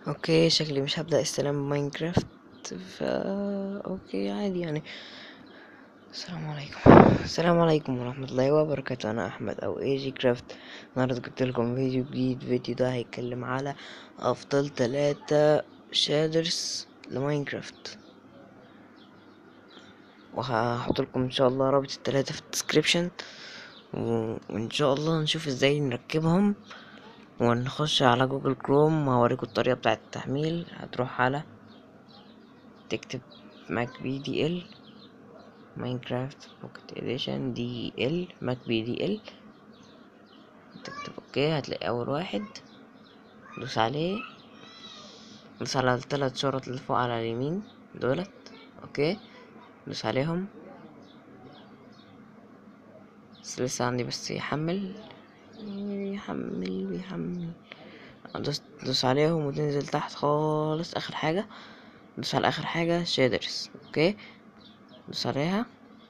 اوكي شكلي مش هبدأ استلام ماينكرافت فا اوكي عادي يعني السلام عليكم السلام عليكم ورحمة الله وبركاته انا احمد او اي جي كرافت النهاردة جبت لكم فيديو جديد الفيديو ده هيتكلم على افضل ثلاثة شادرز لماينكرافت وهحط لكم ان شاء الله رابط الثلاثة في الديسكريبشن وان شاء الله نشوف ازاي نركبهم ونخش على جوجل كروم وهوريكم الطريقة بتاعة التحميل هتروح على تكتب ماك بي دي ال ماينكرافت بوكيت اديشن دي ال ماك بي دي ال تكتب اوكي هتلاقي اول واحد دوس عليه دوس على الثلاث شرط اللي فوق على اليمين دولت اوكي دوس عليهم بس لسه عندي بس يحمل يحمل بيحمل دوس دوس عليهم وتنزل تحت خالص اخر حاجة دوس على اخر حاجة شادرز اوكي دوس عليها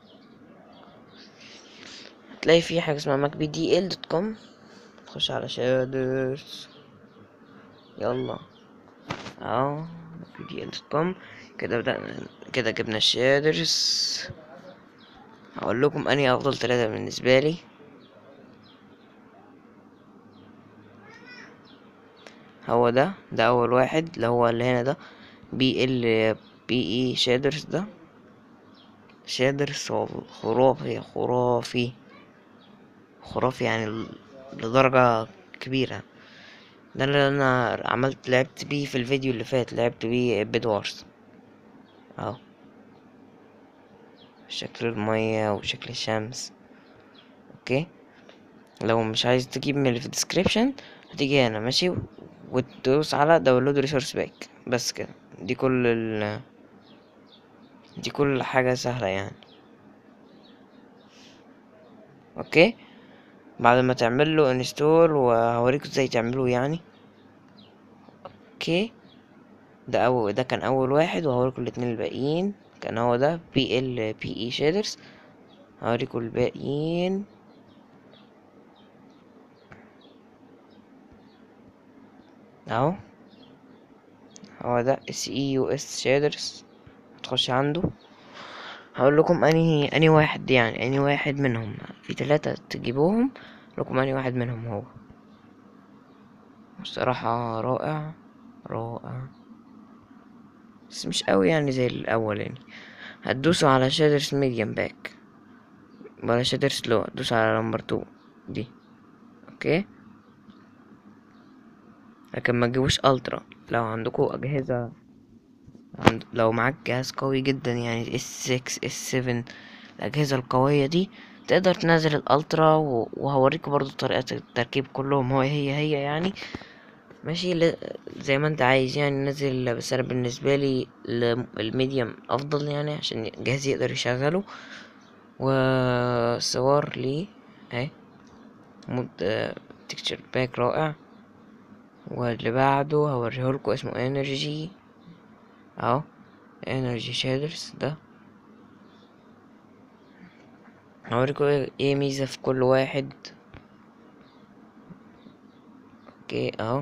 هتلاقي في حاجة اسمها ماك بي دي ال دوت كوم تخش على شادرز يلا اهو ماك بي دي ال دوت كوم كده بدأنا كده جبنا الشادرز هقول لكم اني افضل ثلاثة بالنسبة لي هو ده ده اول واحد اللي هو اللي هنا ده بي ال بي اي شادرز ده شادرز هو خرافي خرافي خرافي يعني لدرجة كبيرة ده اللي انا عملت لعبت بيه في الفيديو اللي فات لعبت بيه بيد وارز اهو شكل المية وشكل الشمس اوكي لو مش عايز تجيب من اللي في الديسكريبشن هتيجي هنا ماشي وتدوس على داونلود ريسورس باك بس كده دي كل ال دي كل حاجة سهلة يعني اوكي بعد ما تعمل له انستول وهوريكم ازاي تعملوه يعني اوكي ده اول ده كان اول واحد وهوريكم الاتنين الباقيين كان هو ده بي ال بي اي شادرز هوريكم الباقيين اهو هو ده اس اي يو اس شادرز هتخش عنده هقول لكم اني اني واحد يعني اني واحد منهم في ثلاثة تجيبوهم لكم اني واحد منهم هو الصراحة رائع رائع بس مش قوي يعني زي الاول يعني هتدوسوا على شادرز ميديم باك ولا شادرز لو هتدوسوا على نمبر تو دي اوكي لكن ما تجيبوش الترا لو عندكم اجهزه عند... لو معاك جهاز قوي جدا يعني اس 6 اس 7 الاجهزه القويه دي تقدر تنزل الالترا و... وهوريكم برضو طريقه التركيب كلهم هو هي هي يعني ماشي ل... زي ما انت عايز يعني نزل بس انا بالنسبه لي الميديم افضل يعني عشان جهازي يقدر يشغله وصور لي اهي مود تكتشر باك رائع واللي بعده هوريهولكوا اسمه انرجي اهو انرجي شادرز ده هوريكوا ايه ميزة في كل واحد اوكي اهو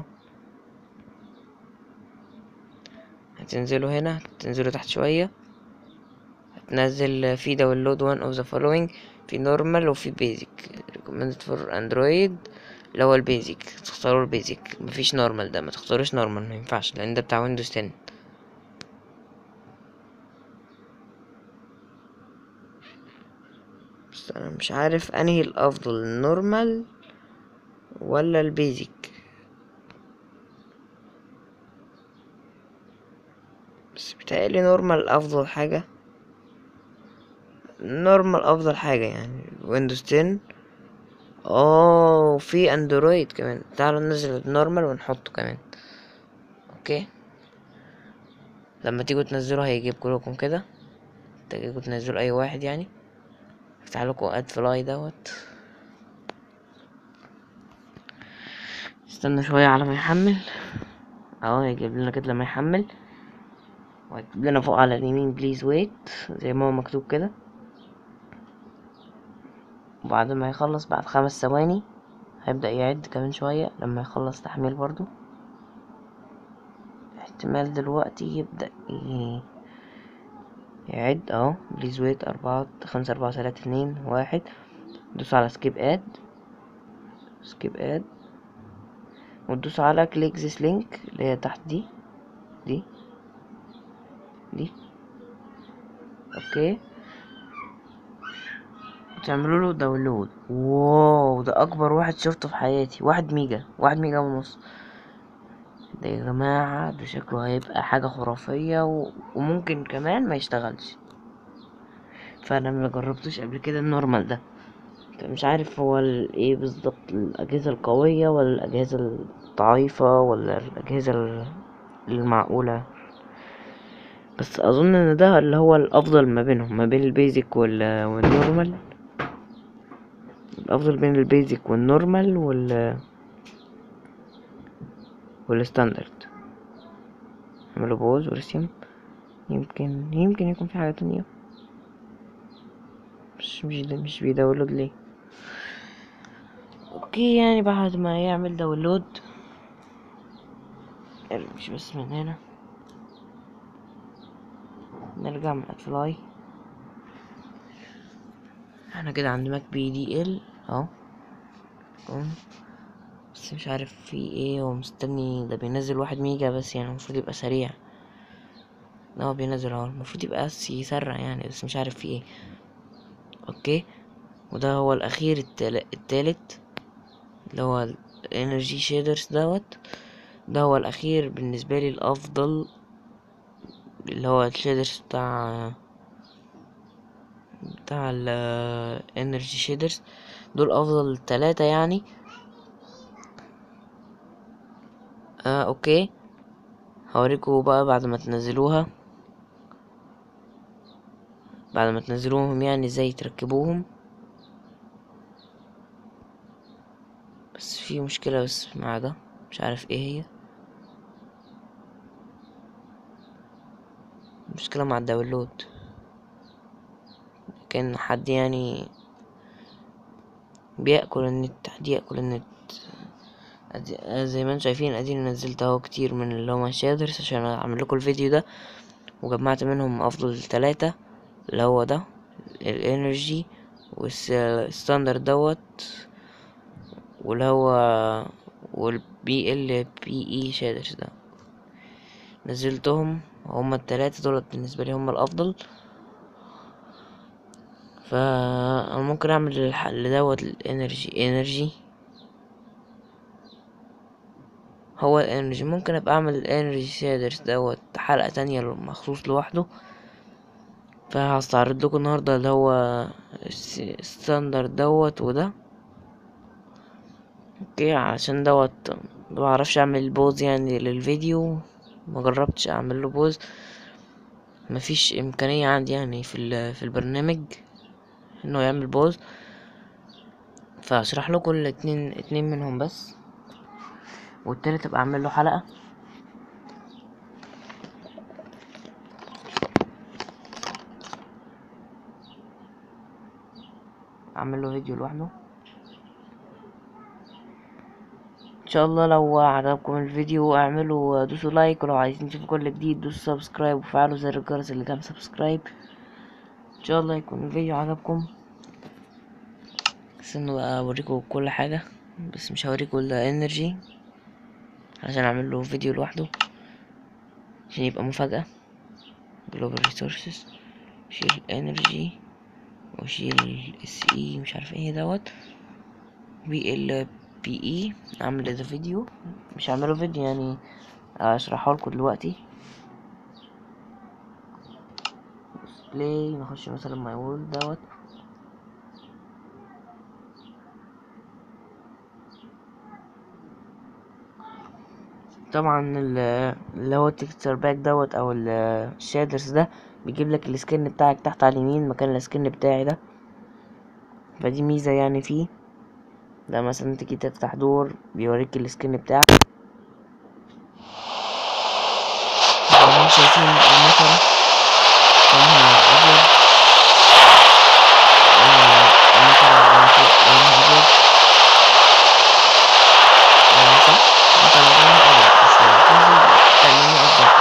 هتنزلوا هنا تنزلوا تحت شوية هتنزل في داونلود one of the following في نورمال وفي بيزك recommended for اندرويد اللي هو البيزك تختاروا البيزك مفيش نورمال ده ما تختاروش نورمال ما ينفعش لان ده بتاع ويندوز 10 بس انا مش عارف انهي الافضل النورمال ولا البيزك بس بتهيألي نورمال افضل حاجة نورمال افضل حاجة يعني ويندوز 10 اه في اندرويد كمان تعالوا ننزل النورمال ونحطه كمان اوكي لما تيجوا تنزلوا هيجيب كلكم كده تيجوا تنزلوا اي واحد يعني افتح لكم اد فلاي دوت استنى شويه على ما يحمل اهو هيجيب لنا كده لما يحمل وهيكتب لنا فوق على اليمين بليز ويت زي ما هو مكتوب كده وبعد ما يخلص بعد خمس ثواني هيبدأ يعد كمان شوية لما يخلص تحميل برضو احتمال دلوقتي يبدأ ي- يعد اهو بليز ويت أربعة خمسة أربعة تلاتة اتنين واحد دوس على سكيب اد سكيب اد وتدوس على كليك ذيس لينك اللي هي تحت دي دي دي اوكي وتعملوا له داونلود واو ده اكبر واحد شفته في حياتي واحد ميجا واحد ميجا ونص ده يا جماعة ده شكله هيبقى حاجة خرافية و... وممكن كمان ما يشتغلش فانا ما جربتوش قبل كده النورمال ده مش عارف هو ال- ايه بالظبط الاجهزة القوية ولا الاجهزة الضعيفة ولا الاجهزة ال- المعقولة بس اظن ان ده اللي هو الافضل ما بينهم ما بين البيزك وال... والنورمال الافضل بين البيزك والنورمال وال والستاندرد اعمله بوز ورسم يمكن يمكن يكون في حاجة تانية مش مش ده مش بيداونلود ليه اوكي يعني بعد ما يعمل داونلود مش بس من هنا نرجع من اتفلاي احنا كده عند ماك بي دي ال اهو قوم. بس مش عارف في ايه هو مستني ده بينزل واحد ميجا بس يعني المفروض يبقى سريع ده هو بينزل اهو المفروض يبقى بس يسرع يعني بس مش عارف في ايه اوكي وده هو الاخير التال- التالت اللي هو الانرجي شيدرز دوت ده هو الاخير بالنسبه لي الافضل اللي هو الشيدرز بتاع بتاع الانرجي شيدرز دول افضل ثلاثة يعني آه اوكي هوريكم بقى بعد ما تنزلوها بعد ما تنزلوهم يعني ازاي تركبوهم بس في مشكلة بس مع ده مش عارف ايه هي مشكلة مع الداونلود كان حد يعني بياكل النت حد ياكل النت أدي- زي ما انتم شايفين اديني نزلت اهو كتير من اللي هما شادرز عشان اعمل لكم الفيديو ده وجمعت منهم افضل ثلاثة اللي هو ده الانرجي والستاندرد دوت واللي هو والبي ال بي اي شادرز ده نزلتهم هما التلاتة دولت بالنسبة لي هما الافضل فا ممكن اعمل الحل دوت الانرجي انرجي هو الانرجي ممكن ابقى اعمل الانرجي شادرز دوت حلقة تانية مخصوص لوحده فهستعرض لكم النهاردة اللي هو ستاندرد دوت وده اوكي عشان دوت مبعرفش اعمل بوز يعني للفيديو ما جربتش اعمل له بوز مفيش امكانية عندي يعني في ال- في البرنامج انه يعمل بوز فاشرح لكم الاتنين اتنين منهم بس والتالت ابقى اعمل له حلقة اعمل له فيديو لوحده ان شاء الله لو عجبكم الفيديو اعملوا دوسوا لايك ولو عايزين تشوفوا كل جديد دوسوا سبسكرايب وفعلوا زر الجرس اللي جنب سبسكرايب ان شاء الله يكون الفيديو عجبكم بس انه بقى اوريكم كل حاجة بس مش هوريكم الانرجي عشان اعمل له فيديو لوحده عشان يبقى مفاجأة global resources شيل energy وشيل اس اي مش عارف ايه دوت بي ال بي اي اعمل ده فيديو مش هعمله فيديو يعني اشرحه لكم دلوقتي بلاي نخش مثلا ماي وول دوت طبعا ال- اللي هو التكستشر باك دوت او ال- الشادرز ده بيجيب لك السكن بتاعك تحت على اليمين مكان السكن بتاعي ده فدي ميزة يعني فيه ده مثلا تيجي تفتح دور بيوريك السكن بتاعك زي ما انتم شايفين المطرة لونها أبيض آه، المطرة لونها فوق- لونها أبيض آه، صح؟ المطرة لونها أبيض بس لما تنزل بتبقى لونها أبيض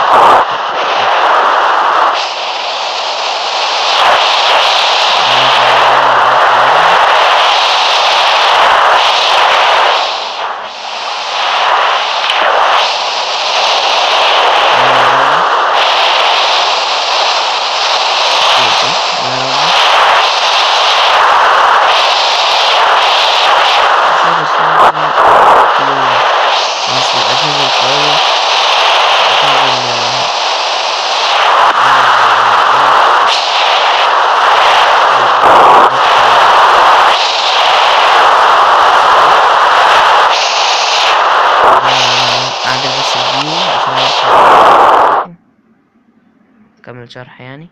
كمل شرح يعني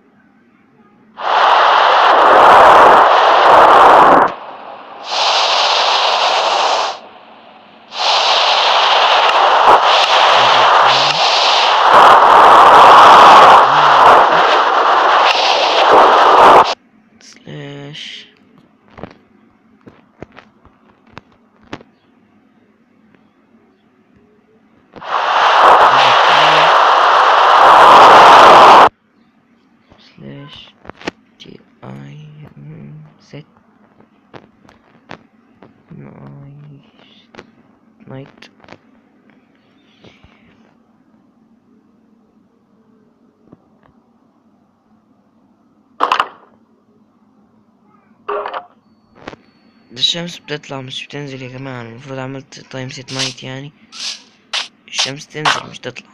سلاش سلاش تي اي زد نايت ده الشمس بتطلع مش بتنزل يا جماعة أنا المفروض عملت تايم سيت نايت يعني الشمس تنزل مش تطلع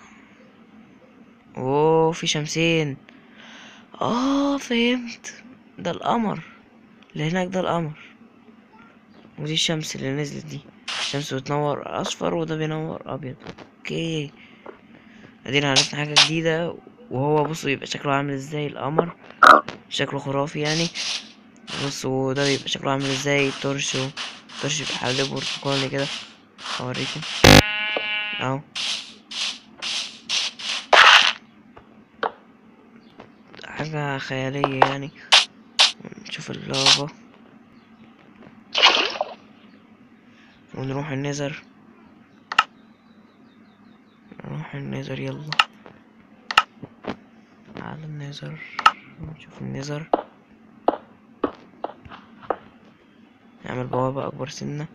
اوه في شمسين اه فهمت ده القمر اللي هناك ده القمر ودي الشمس اللي نزلت دي الشمس بتنور اصفر وده بينور ابيض اوكي ادينا عرفنا حاجة جديدة وهو بصوا يبقى شكله عامل ازاي القمر شكله خرافي يعني بصوا ده بيبقى شكله عامل ازاي الترش و- الترش بيبقى حواليه برتقالي كده اوريكم اهو حاجة خيالية يعني نشوف اللعبة ونروح النزر نروح النزر يلا على النزر نشوف النزر نعمل بوابة أكبر سنة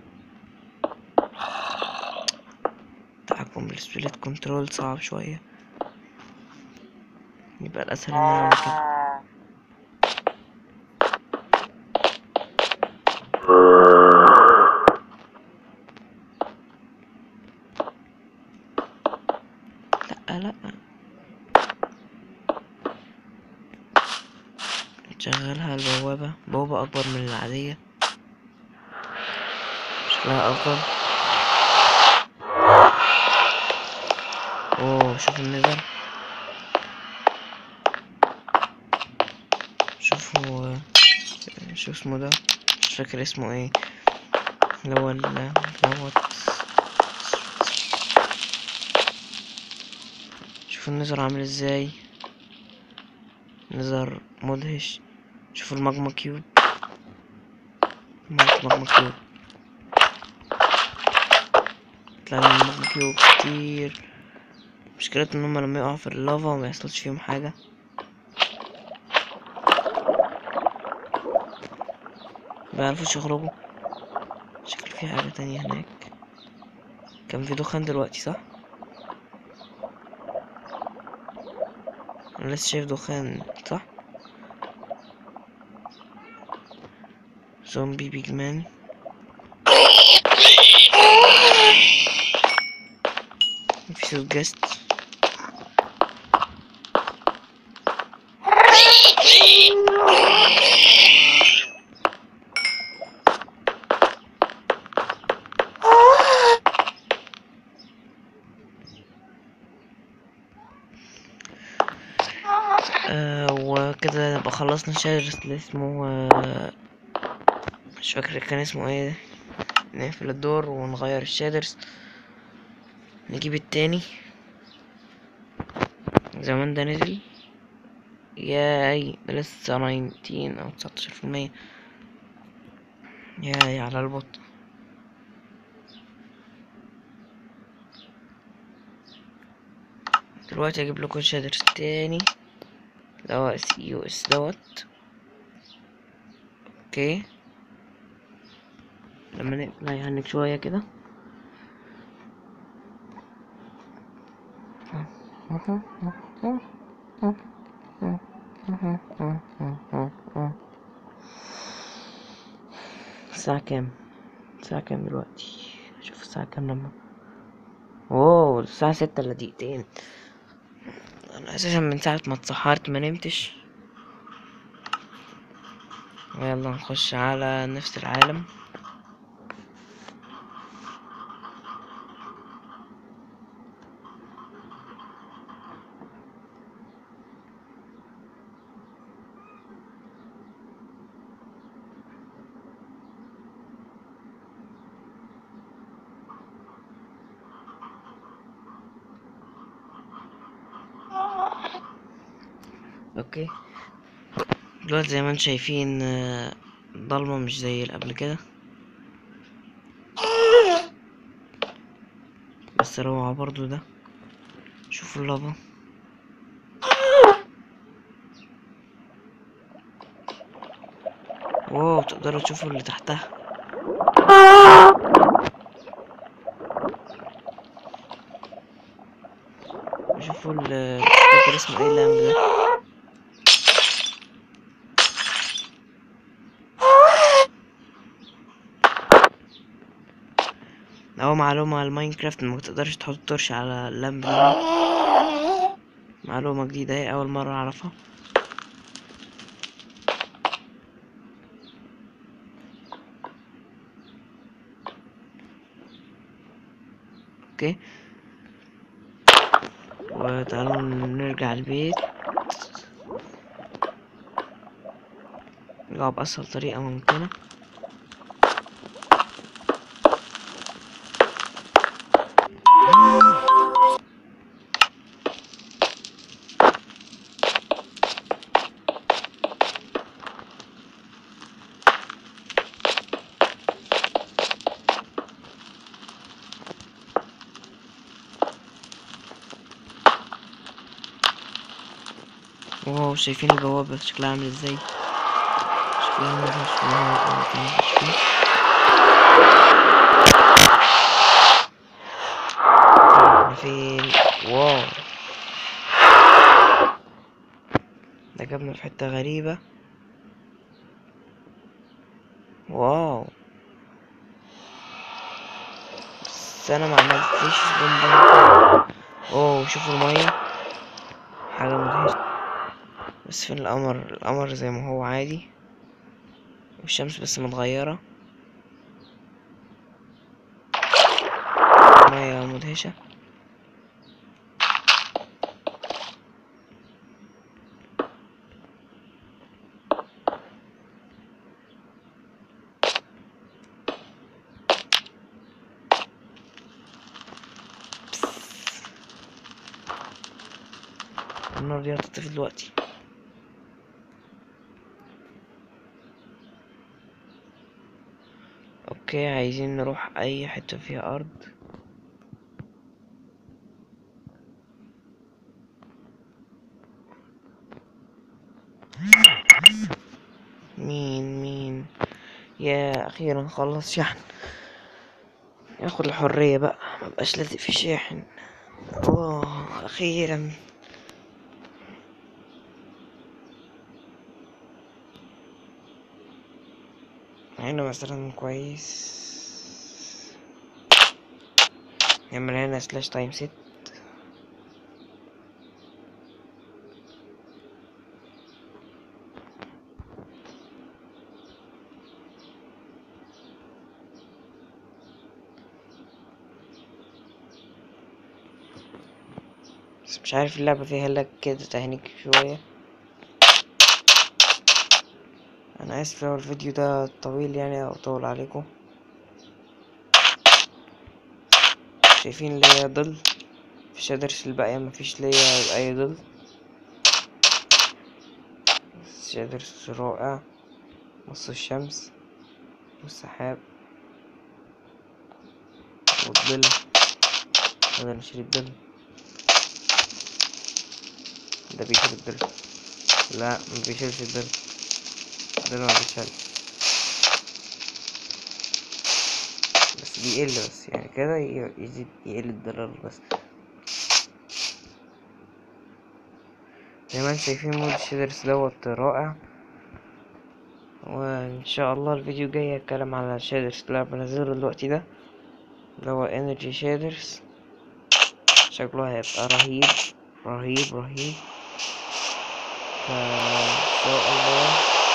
التحكم بالسبليت كنترول صعب شوية يبقى الأسهل إن أنا أعمل كده لأ لأ نشغلها البوابة بوابة أكبر من العادية شكلها أفضل أوه شوف النزل شوفوا شو اسمه ده مش فاكر اسمه ايه اللي هو ال- دوت شوفوا النزر عامل ازاي نزر مدهش شوفوا الماجما كيوب ماجما كيوب طلع لي الماجما كيوب كتير مشكلته ان هما لما يقعوا في اللافا ما يحصلش فيهم حاجة مبيعرفوش يخرجوا شكل في حاجة تانية هناك كان في دخان دلوقتي صح انا لسه شايف دخان صح زومبي بيج مان في صوت جاست آه وكده نبقى خلصنا الشجر اللي اسمه آه مش فاكر كان اسمه ايه نقفل الدور ونغير الشادرز نجيب التاني زمان ده نزل ياي ده لسه ناينتين او تسعتاشر في المية ياي على البطء دلوقتي اجيب لكم شادرز تاني اللي هو اس يو اس دوت اوكي لما نقفل هيهنك شوية كده الساعة كام؟ الساعة كام دلوقتي؟ شوف الساعة كام لما اوه الساعة ستة الا دقيقتين انا اساسا من ساعة ما اتسحرت ما نمتش ويلا نخش على نفس العالم اوكي دلوقتي زي ما انتم شايفين آه، ضلمة مش زي اللي قبل كده بس روعة برضو ده شوفوا اللافا واو تقدروا تشوفوا اللي تحتها شوفوا ال مش فاكر اسمه ايه اللامب ده اهو معلومة على الماينكرافت ما تقدرش تحط تورش على اللامب ده معلومة جديدة اهي اول مرة اعرفها اوكي وتعالوا نرجع البيت نرجع بأسهل طريقة ممكنة واو شايفين البوابة شكلها عامل ازاي شكلها مدهش واو مكان شايفين احنا فين واو ده جابنا في حتة غريبة واو بس انا ما عملتش سبون اوه شوفوا المية حاجة مدهشة بس فين القمر القمر زي ما هو عادي والشمس بس متغيرة مية مدهشة النار دي هتطفي دلوقتي اوكي عايزين نروح اي حتة فيها ارض مين مين يا اخيرا خلص شحن ياخد الحرية بقى مبقاش لازق في شاحن اوه اخيرا هنا مثلا كويس نعمل هنا سلاش تايم ست بس مش عارف اللعبة فيها لك كده تهنيك شوية انا اسف لو الفيديو ده طويل يعني او طول عليكم شايفين ليا ظل مفيش ادرس الباقية مفيش ليا اي ظل شادرس رائع نص الشمس والسحاب والظل هذا نشيل الظل ده بيشيل الظل لا ما بيشيلش الظل ده ما بيشيل بس بيقل بس يعني كده ي- يزيد يقل الضرر بس زي ما انتم شايفين مود الشيدرز دوت رائع وان شاء الله الفيديو الجاي هتكلم على الشيدرز اللي أنا بنزله دلوقتي ده اللي هو انرجي شيدرز شكله هيبقى رهيب رهيب رهيب فان شاء الله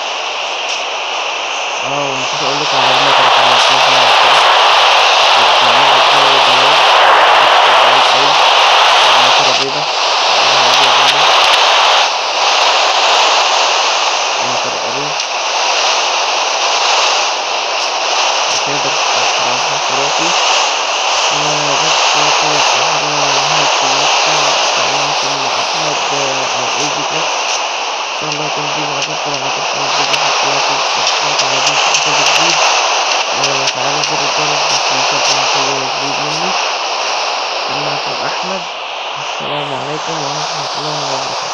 اه ونسيت اقول لكم على المطر كمان شوف المطر بيضة المطر قريب تقدر تستخدمها خرافي وبس كده على نهاية المقطع سلامكم أحمد أو أيدي شاء الله يكون الفيديو عجبكم لو عجبكم الفيديو حطوا لايك وسبسكرايب وعايزين تشوفوا فيديو جديد وفعلوا زر الجرس عشان يوصلكم كل جديد مني كان معكم أحمد السلام عليكم ورحمة الله وبركاته